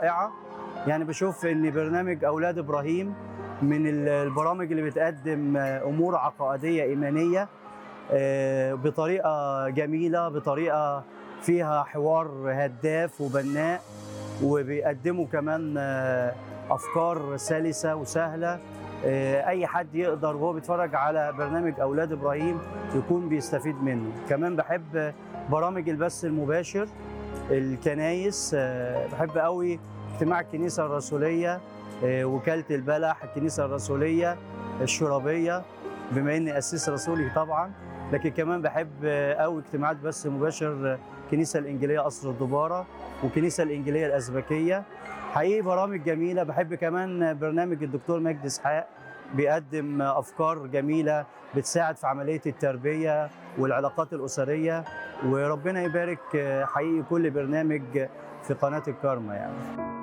رائعه يعني بشوف ان برنامج اولاد ابراهيم من ال- البرامج اللي بتقدم آه، امور عقائديه ايمانيه آه، بطريقه جميله بطريقه فيها حوار هداف وبناء وبيقدموا كمان آه، افكار سلسه وسهله آه، اي حد يقدر وهو بيتفرج على برنامج اولاد ابراهيم يكون بيستفيد منه كمان بحب برامج البث المباشر الكنايس آه، بحب قوي اجتماع الكنيسه الرسوليه آه، وكاله البلح الكنيسه الرسوليه الشرابيه بما اني اسيس رسولي طبعا لكن كمان بحب آه، قوي اجتماعات بث مباشر آه، الكنيسه الانجيليه قصر الدباره والكنيسه الانجيليه الازبكيه حقيقي برامج جميله بحب كمان برنامج الدكتور مجدي اسحاق بيقدم افكار جميله بتساعد في عمليه التربيه والعلاقات الاسريه وربنا يبارك آه، حقيقي كل برنامج في قناه الكارما يعني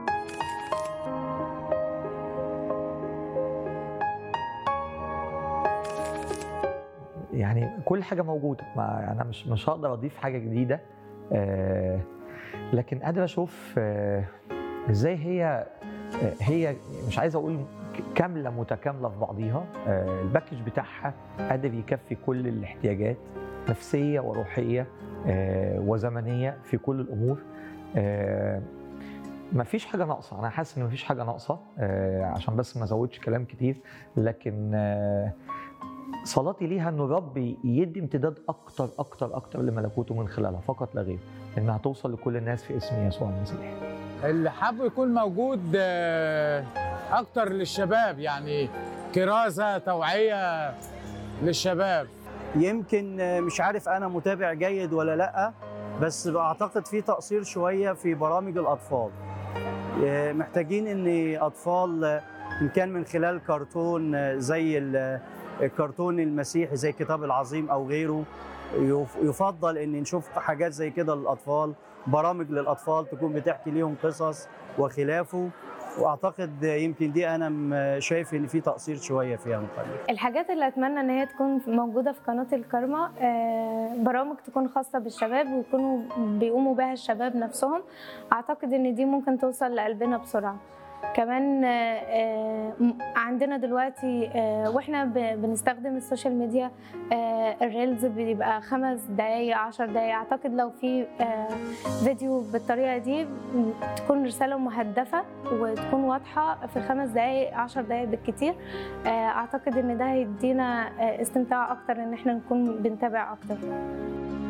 يعني كل حاجه موجوده ما انا مش مش هقدر اضيف حاجه جديده آه، لكن قادر اشوف آه، ازاي هي آه، هي مش عايز اقول ك- كامله متكامله في بعضيها آه، الباكج بتاعها قادر يكفي كل الاحتياجات نفسيه وروحيه آه، وزمنيه في كل الامور آه، مفيش حاجه ناقصه انا حاسس ان مفيش حاجه ناقصه آه، عشان بس ما ازودش كلام كتير لكن آه، صلاتي ليها ان الرب يدي امتداد اكتر اكتر اكتر لملكوته من خلالها فقط لا غير انها توصل لكل الناس في اسم يسوع المسيح اللي حابب يكون موجود آه، اكتر للشباب يعني كرازه توعيه للشباب يمكن آه، مش عارف انا متابع جيد ولا لا بس بعتقد في تقصير شويه في برامج الاطفال آه، محتاجين ان اطفال آه، ان كان من خلال كرتون آه، زي ال- الكرتون المسيحي زي الكتاب العظيم او غيره يف- يفضل ان نشوف حاجات زي كده للاطفال برامج للاطفال تكون بتحكي ليهم قصص وخلافه واعتقد يمكن دي انا م- شايف ان في تقصير شويه فيها مقارنه الحاجات اللي اتمنى ان هي تكون موجوده في قناه الكارما آه، برامج تكون خاصه بالشباب ويكونوا بيقوموا بها الشباب نفسهم اعتقد ان دي ممكن توصل لقلبنا بسرعه كمان آه، آه، م- عندنا دلوقتي آه، واحنا ب- بنستخدم السوشيال ميديا آه، الريلز بيبقى خمس دقايق عشر دقايق اعتقد لو في آه، فيديو بالطريقه دي م- تكون رساله مهدفه وتكون واضحه في خمس دقايق عشر دقايق بالكتير آه، اعتقد ان ده هيدينا آه، استمتاع اكتر ان احنا نكون بنتابع اكتر